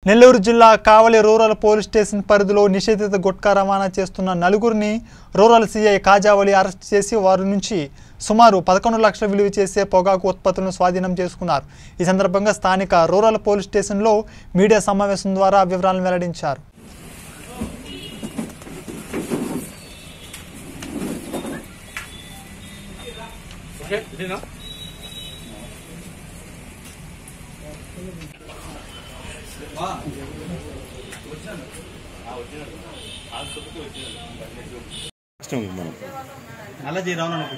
నెల్లూరు జిల్లా కావలి rural police station పరిధిలో నిషేధిత గుట్కా రవాణా చేస్తున్న నలుగురిని రూరల్ సీఐ కాజావలి అరెస్ట్ చేసి వారి నుంచి సుమారు పదకొండు లక్షల విలువ చేసే పొగాకు ఉత్పత్తులను స్వాధీనం చేసుకున్నారు ఈ సందర్భంగా స్థానిక రూరల్ పోలీస్ స్టేషన్లో మీడియా సమావేశం ద్వారా వివరాలను వెల్లడించారు ఓకే ఇదేనా ఇష్టం మనం నల్ల జీరావు నన్ను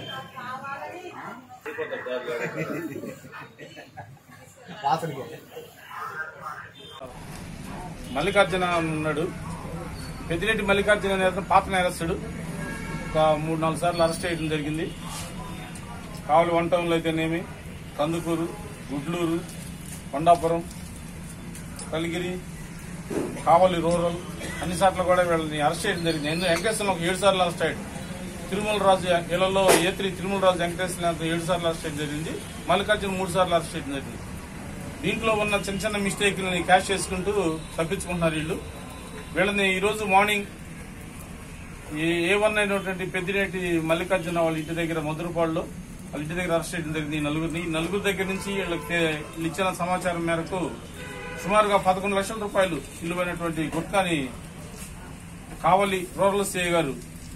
వాసనకి మల్లికార్జున ఉన్నాడు పెద్దిరెడ్డి మల్లికార్జున అనే అతను పాత నేరస్తుడు ఒక మూడు నాలుగు సార్లు అరెస్ట్ చేయడం జరిగింది కావలి వన్ టౌన్లో అయితేనేమి కందుకూరు గుడ్లూరు కొండాపురం కలిగిరి కావలి రూరల్ అన్ని సార్లు కూడా వీళ్ళని అరెస్ట్ చేయడం జరిగింది నేను వెంకటేశ్వరం ఒక ఏడు సార్లు అరెస్ట్ అయ్యాడు తిరుమల రాజు ఇళ్లలో ఏ త్రీ తిరుమల రాజు వెంకటేశ్వర ఏడు సార్లు అరెస్ట్ చేయడం జరిగింది మల్లికార్జున మూడు సార్లు అరెస్ట్ చేయడం జరిగింది దీంట్లో ఉన్న చిన్న చిన్న మిస్టేక్లని క్యాష్ చేసుకుంటూ తప్పించుకుంటున్నారు వీళ్ళు వీళ్ళని ఈ రోజు మార్నింగ్ ఈ ఏ వన్ అయినటువంటి పెద్దిరెడ్డి మల్లికార్జున వాళ్ళ ఇంటి దగ్గర మధురపాడులో వాళ్ళ ఇంటి దగ్గర అరెస్ట్ చేయడం జరిగింది ఈ నలుగురిని ఈ నలుగురి దగ్గర నుంచి వీళ్ళకి వీళ్ళు ఇచ్చిన సమాచారం మేరకు సుమారుగా పదకొండు లక్షల రూపాయలు విలువైనటువంటి గుట్కాని కావలి రూరల్ సిఐ గారు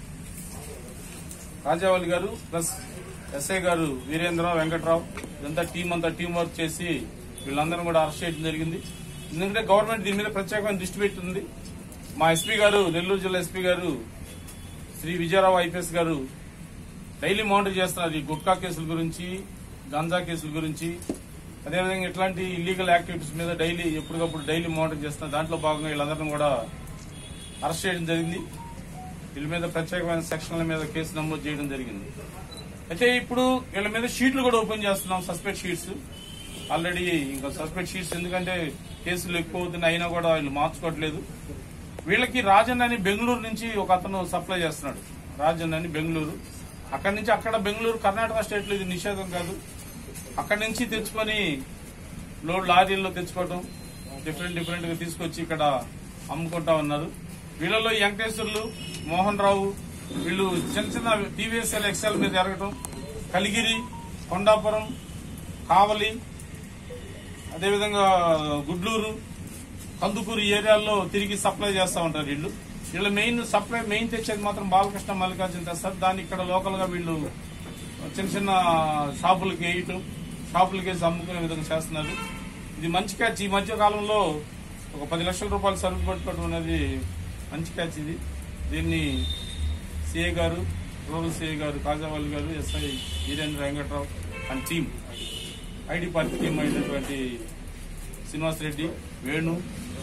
రాజావళి గారు ప్లస్ ఎస్ఐ గారు వీరేంద్ర వెంకట్రావు ఇదంతా టీం అంతా టీం వర్క్ చేసి వీళ్ళందరూ కూడా అరెస్ట్ చేయడం జరిగింది ఎందుకంటే గవర్నమెంట్ దీని మీద ప్రత్యేకమైన దృష్టి పెట్టింది మా ఎస్పీ గారు నెల్లూరు జిల్లా SP garu Shri Vijayarao IPS garu daily monitor చేస్తున్నారు ఈ గుట్కా కేసుల గురించి గంజా కేసుల గురించి అదేవిధంగా ఇట్లాంటి ఇల్లీగల్ యాక్టివిటీస్ మీద డైలీ ఎప్పటికప్పుడు డైలీ మానిటర్ చేస్తున్నారు దాంట్లో భాగంగా వీళ్ళందరినీ కూడా అరెస్ట్ చేయడం జరిగింది వీళ్ళ మీద ప్రత్యేకమైన సెక్షన్ల మీద కేసు నమోదు చేయడం జరిగింది అయితే ఇప్పుడు వీళ్ళ మీద షీట్లు కూడా ఓపెన్ చేస్తున్నాం సస్పెక్ట్ షీట్స్ ఆల్రెడీ ఇంకా సస్పెక్ట్ షీట్స్ ఎందుకంటే కేసులు ఎక్కువ అవుతున్నాయి అయినా కూడా వీళ్ళు మార్చుకోవట్లేదు వీళ్ళకి రాజన్ అని బెంగళూరు నుంచి ఒక అతను సప్లై చేస్తున్నాడు రాజన్ అని బెంగళూరు అక్కడి నుంచి అక్కడ బెంగళూరు కర్ణాటక స్టేట్ లో ఇది నిషేధం కాదు అక్కడి నుంచి తెచ్చుకొని లోడ్ లారీల్లో తెచ్చుకోవటం డిఫరెంట్ డిఫరెంట్ గా తీసుకొచ్చి ఇక్కడ అమ్ముకుంటా ఉన్నారు వీళ్ళలో ఈ వెంకటేశ్వర్లు మోహన్ రావు వీళ్ళు చిన్న చిన్న టీవీఎస్ఎల్ ఎక్సెల్ మీద ఎరగటం కలిగిరి కొండాపురం కావలి అదేవిధంగా గుడ్లూరు కందుకూరు ఏరియాల్లో తిరిగి సప్లై చేస్తా ఉంటారు వీళ్ళు వీళ్ళ మెయిన్ సప్లై మెయిన్ తెచ్చేది మాత్రం బాలకృష్ణ మల్లికార్జున తెస్తారు దాన్ని ఇక్కడ లోకల్ గా వీళ్ళు చిన్న చిన్న షాపులకి వేయటం షాపులకి వేసి అమ్ముకునే విధంగా చేస్తున్నారు ఇది మంచి క్యాచ్ ఈ మధ్య కాలంలో ఒక పది లక్షల రూపాయలు సరుకు పట్టుకోవడం అనేది మంచి క్యాచ్ ఇది దీన్ని సిఏ గారు rural CA garu Kajavalli garu SI Veerendra Venkatrao and team ID party team అయినటువంటి శ్రీనివాస్ రెడ్డి వేణు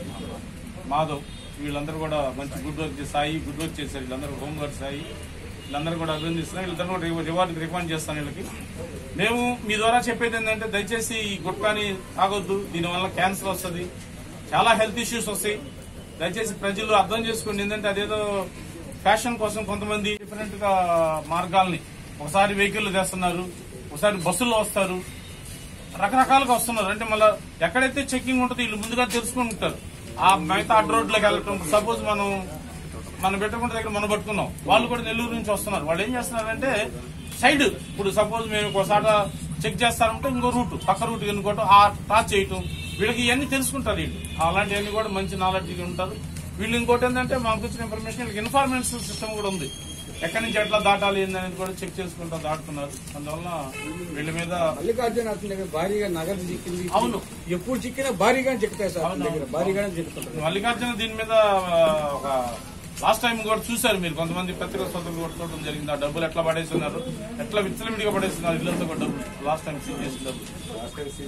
మాధవ్ వీళ్ళందరూ కూడా మంచి గుడ్ వర్క్ చేసి సాయి గుడ్ వర్క్ చేశారు వీళ్ళందరూ హోమ్ వర్క్ సాయి వీళ్ళందరూ కూడా అభినందిస్తున్నారు వీళ్ళందరూ కూడా రివ- రివార్డ్ రికమెండ్ చేస్తాను వీళ్ళకి మేము మీ ద్వారా చెప్పేది ఏంటంటే దయచేసి ఈ గుట్కాని తాగొద్దు దీనివల్ల క్యాన్సర్ వస్తుంది చాలా హెల్త్ ఇష్యూస్ వస్తాయి దయచేసి ప్రజలు అర్థం చేసుకోండి ఏంటంటే అదేదో ఫ్యాషన్ కోసం కొంతమంది డిఫరెంట్ గా మార్గాల్ని ఒకసారి వెహికల్ తెస్తున్నారు ఒకసారి బస్సుల్లో వస్తారు రకరకాలుగా వస్తున్నారు అంటే మళ్ళీ ఎక్కడైతే చెక్కింగ్ ఉంటుందో వీళ్ళు ముందుగా తెలుసుకుంటారు ఆ మిగతా అడ్డ రోడ్లోకి వెళ్ళటం సపోజ్ మనం మనం పెట్టుకుంటే దగ్గర మనం పట్టుకున్నాం వాళ్ళు కూడా నెల్లూరు నుంచి వస్తున్నారు వాళ్ళు ఏం చేస్తున్నారంటే సైడ్ ఇప్పుడు సపోజ్ మేము ఒకసారి చెక్ చేస్తారంటే ఇంకో రూట్ పక్క రూట్ ఎన్నుకోవటం ఆ టాచ్ చేయటం వీళ్ళకి ఇవన్నీ తెలుసుకుంటారు వీళ్ళు అలాంటివన్నీ కూడా మంచి నాలెడ్జ్ ఉంటారు వీళ్ళు ఇంకోటి ఏంటంటే మాకు వచ్చిన ఇన్ఫర్మేషన్ వీళ్ళకి ఇన్ఫర్మేషన్ సిస్టమ్ కూడా ఉంది ఎక్కడి నుంచి ఎట్లా దాటాలి ఏందనేది కూడా చెక్ చేసుకుంటా దాటుతున్నారు అందువల్ల వీళ్ళ మీద మల్లికార్జున అతని దగ్గర భారీగా నగదు చిక్కింది అవును. ఎప్పుడు చిక్కినా భారీగానే చిక్కుతాయి సార్ అతని అవును, దగ్గర అవును. భారీగానే చిక్కుతుంటారు మల్లికార్జున దీని మీద ఆ, ఒక లాస్ట్ టైం కూడా చూశారు మీరు కొంతమంది పత్రికా సోదరులు కూడా చూడడం జరిగింది ఆ డబ్బులు ఎట్లా పడేస్తున్నారు ఎట్లా విచ్చలవిడిగా పడేస్తున్నారు ఇల్లంతా కూడా డబ్బులు లాస్ట్ టైం సీజ్ చేసిన డబ్బులు